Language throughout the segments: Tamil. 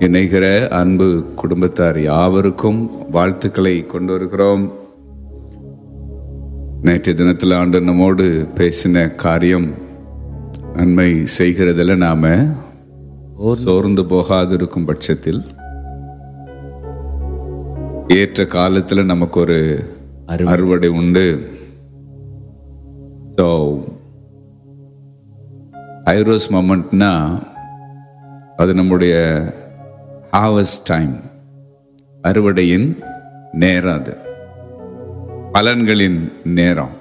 இணைகிற அன்பு குடும்பத்தார் யாவருக்கும் வாழ்த்துக்களை கொண்டு வருகிறோம் நேற்று தினத்தில் ஆண்டு நம்மோடு பேசின காரியம் நன்மை செய்கிறதில் நாம சோர்ந்து போகாதிருக்கும் பட்சத்தில் ஏற்ற காலத்தில் நமக்கு ஒரு அறுவடை உண்டு ஸோ ஐரோஸ் மொமெண்ட்னா அது நம்முடைய ஹார்வஸ்ட் டைம் அறுவடையின் நேரம் அது பலன்களின் நேரம்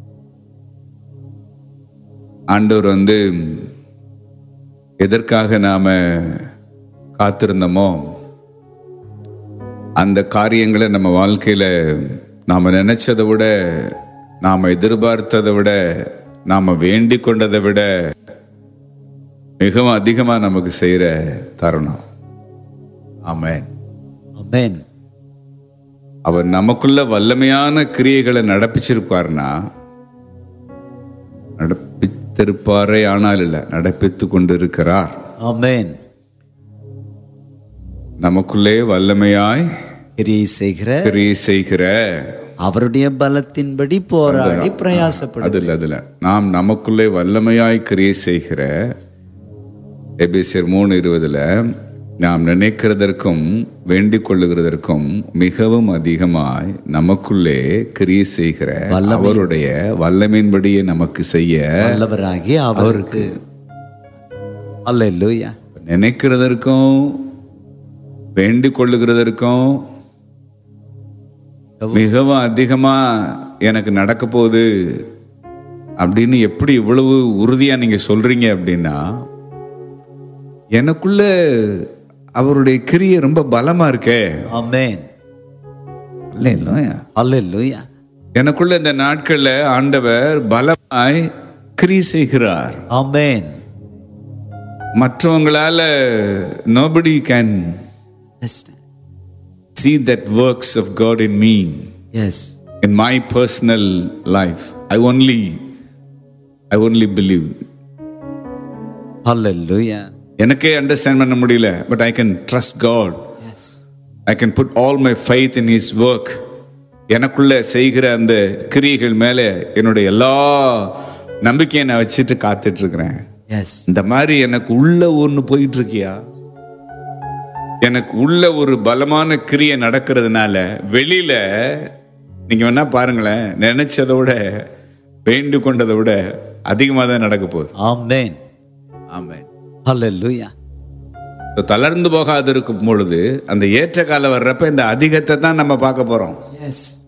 ஆண்டவர் வந்து எதற்காக நாம காத்திருந்தோமோ அந்த காரியங்களை நம்ம வாழ்க்கையில நாம நினைச்சதை விட நாம எதிர்பார்த்ததை விட நாம வேண்டிக் கொண்டதை விட மிகவும் அதிகமா நமக்கு செய்யற தருணம் ஆமென் அமேன் அவர் நமக்குள்ள வல்லமையான கிரியைகளை நடப்பிச்சிருப்பார்னா நடப்பித்திருப்பாரே ஆனால் இல்லை நடப்பித்து கொண்டிருக்கிறார் அமேன் நமக்குள்ளே வல்லமையாய் கிரியை செய்கிற கிரியை செய்கிற அவருடைய பலத்தின்படி போராடி பிரயாசப்படும் அதுல அதுல நாம் நமக்குள்ளே வல்லமையாய் கிரியை செய்கிற எபேசியர் மூணு இருபதுல நாம் நினைக்கிறதற்கும் வேண்டிக் கொள்ளுகிறதற்கும் மிகவும் அதிகமாய் நமக்குள்ளே கிரியை செய்கிற அவருடைய வல்லமையின்படியே நமக்கு செய்ய வல்லவராகி அவருக்கு அல்லேலூயா நினைக்கிறதற்கும் வேண்டிக் கொள்ளுகிறதற்கும் மிகவும் அதிகமா எனக்கு நடக்க போகுது அப்படின்னு எப்படி இவ்வளவு உறுதியா நீங்க சொல்றீங்க அப்படின்னா எனக்குள்ள அவருடைய கிரியை ரொம்ப பலமா இருக்கே அமேன் இல்லை இல்லையா அல்லேலூயா எனக்குள்ள இந்த நாட்கள்ல ஆண்டவர் பலமாய் கிரியை செய்கிறார் அமேன் மற்றவங்களால nobody can see that works of God in me yes in my personal life i only i only believe hallelujah எனக்கே அண்டர்ஸ்டாண்ட் பண்ண முடியல but I can trust God yes I can put all my faith in his work எனக்குள்ள செய்கிற அந்த கிரியைகள் மேலே என்னுடைய எல்லா நம்பிக்கையை நான் வச்சுட்டு காத்துட்டு இருக்கிறேன் எஸ் இந்த மாதிரி எனக்கு உள்ள ஒன்று போயிட்டு இருக்கியா எனக்கு உள்ள ஒரு பலமான கிரியை நடக்கிறதுனால வெளியில நீங்க வேணா பாருங்களேன் நினைச்சதை விட வேண்டு கொண்டதை விட அதிகமாக தான் நடக்க போகுது ஆமென் ஆமாம் அல்லேலூயா தளர்ந்து போகாது இருக்கும் பொழுது அந்த ஏற்ற காலம் வர்றப்ப இந்த அதிகத்தை தான் நம்ம பார்க்க போறோம் எஸ்